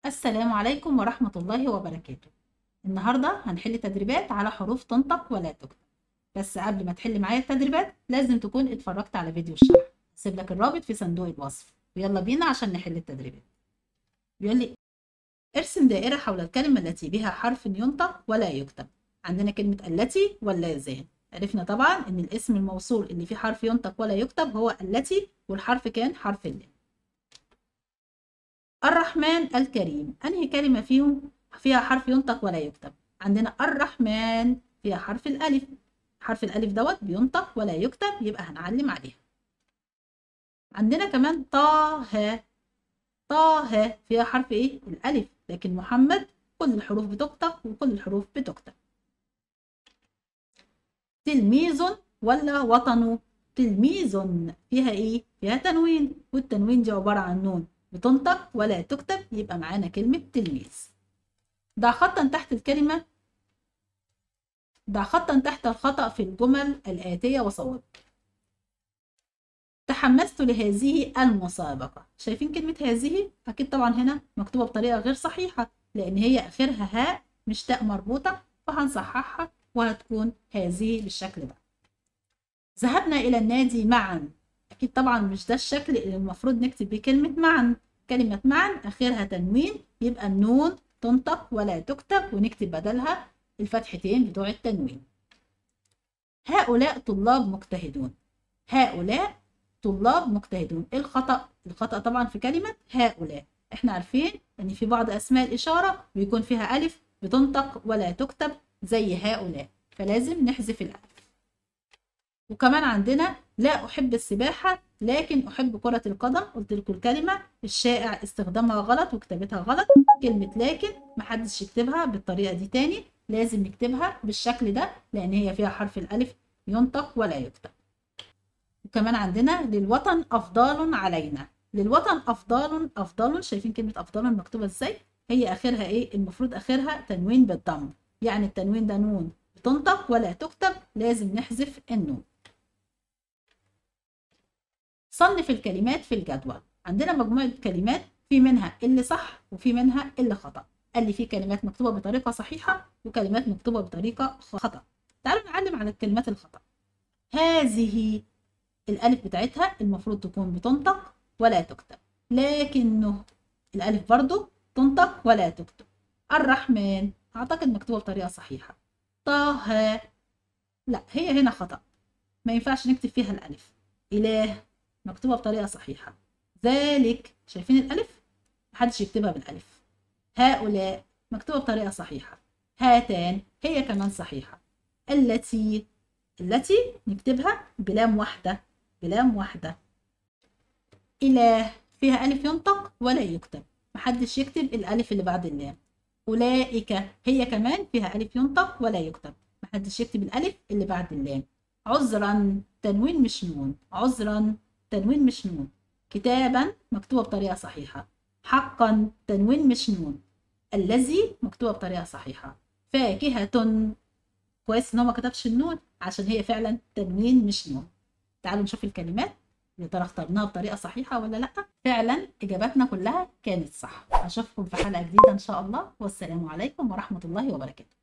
السلام عليكم ورحمة الله وبركاته النهاردة هنحل تدريبات على حروف تنطق ولا تكتب بس قبل ما تحل معايا التدريبات لازم تكون اتفرجت على فيديو الشرح هسيب لك الرابط في صندوق الوصف ويلا بينا عشان نحل التدريبات بيقول لي ارسم دائرة حول الكلمة التي بها حرف ينطق ولا يكتب عندنا كلمة التي واللازان عرفنا طبعا ان الاسم الموصول اللي فيه حرف ينطق ولا يكتب هو التي والحرف كان حرف اللام الرحمن الكريم أنهي كلمة فيهم فيها حرف ينطق ولا يكتب عندنا الرحمن فيها حرف الألف حرف الألف دوت بينطق ولا يكتب يبقى هنعلم عليها عندنا كمان طه طه فيها حرف ايه الألف لكن محمد كل الحروف بتنطق وكل الحروف بتكتب تلميذ ولا وطن تلميذ فيها ايه فيها تنوين والتنوين دي عبارة عن نون بتنطق ولا تكتب يبقى معانا كلمة تلميذ ضع خطا تحت الكلمة ضع خطا تحت الخطأ في الجمل الآتية وصواب تحمست لهذه المسابقة شايفين كلمة هذه أكيد طبعا هنا مكتوبة بطريقة غير صحيحة لأن هي آخرها هاء مش تاء مربوطة فهنصححها وهتكون هذه بالشكل ده ذهبنا إلى النادي معا أكيد طبعا مش ده الشكل اللي المفروض نكتب بيه كلمة معا كلمة معا آخرها تنوين يبقى النون تنطق ولا تكتب ونكتب بدلها الفتحتين بتوع التنوين هؤلاء طلاب مجتهدون هؤلاء طلاب مجتهدون إيه الخطأ الخطأ طبعا في كلمة هؤلاء احنا عارفين ان في بعض اسماء الاشارة بيكون فيها الف بتنطق ولا تكتب زي هؤلاء فلازم نحذف الالف وكمان عندنا لا أحب السباحة لكن أحب كرة القدم قلت لكم الكلمة الشائع استخدامها غلط وكتابتها غلط كلمة لكن محدش يكتبها بالطريقة دي تاني لازم نكتبها بالشكل ده لأن هي فيها حرف الألف ينطق ولا يكتب وكمان عندنا للوطن أفضال علينا للوطن أفضال أفضال شايفين كلمة أفضال مكتوبة إزاي هي آخرها إيه المفروض آخرها تنوين بالضم يعني التنوين ده نون بتنطق ولا تكتب لازم نحذف النون صنف الكلمات في الجدول عندنا مجموعة كلمات في منها اللي صح وفي منها اللي خطأ قال لي في كلمات مكتوبة بطريقة صحيحة وكلمات مكتوبة بطريقة خطأ تعالوا نعلم على الكلمات الخطأ هذه الألف بتاعتها المفروض تكون بتنطق ولا تكتب لكنه الألف برضو تنطق ولا تكتب الرحمن أعتقد مكتوبة بطريقة صحيحة طه لا هي هنا خطأ ما ينفعش نكتب فيها الألف إله مكتوبة بطريقة صحيحة ذلك شايفين الألف محدش يكتبها بالألف هؤلاء مكتوبة بطريقة صحيحة هاتان هي كمان صحيحة التي التي نكتبها بلام واحدة بلام واحدة إله فيها ألف ينطق ولا يكتب محدش يكتب الألف اللي بعد اللام أولئك هي كمان فيها ألف ينطق ولا يكتب محدش يكتب الألف اللي بعد اللام عذرا تنوين مش نون عذرا تنوين مش نون كتابا مكتوبة بطريقة صحيحة حقا تنوين مش نون الذي مكتوبة بطريقة صحيحة فاكهة كويس ان هو ما كتبش النون عشان هي فعلا تنوين مش نون تعالوا نشوف الكلمات يا ترى اخترناها بطريقة صحيحة ولا لأ فعلا إجاباتنا كلها كانت صح أشوفكم في حلقة جديدة إن شاء الله والسلام عليكم ورحمة الله وبركاته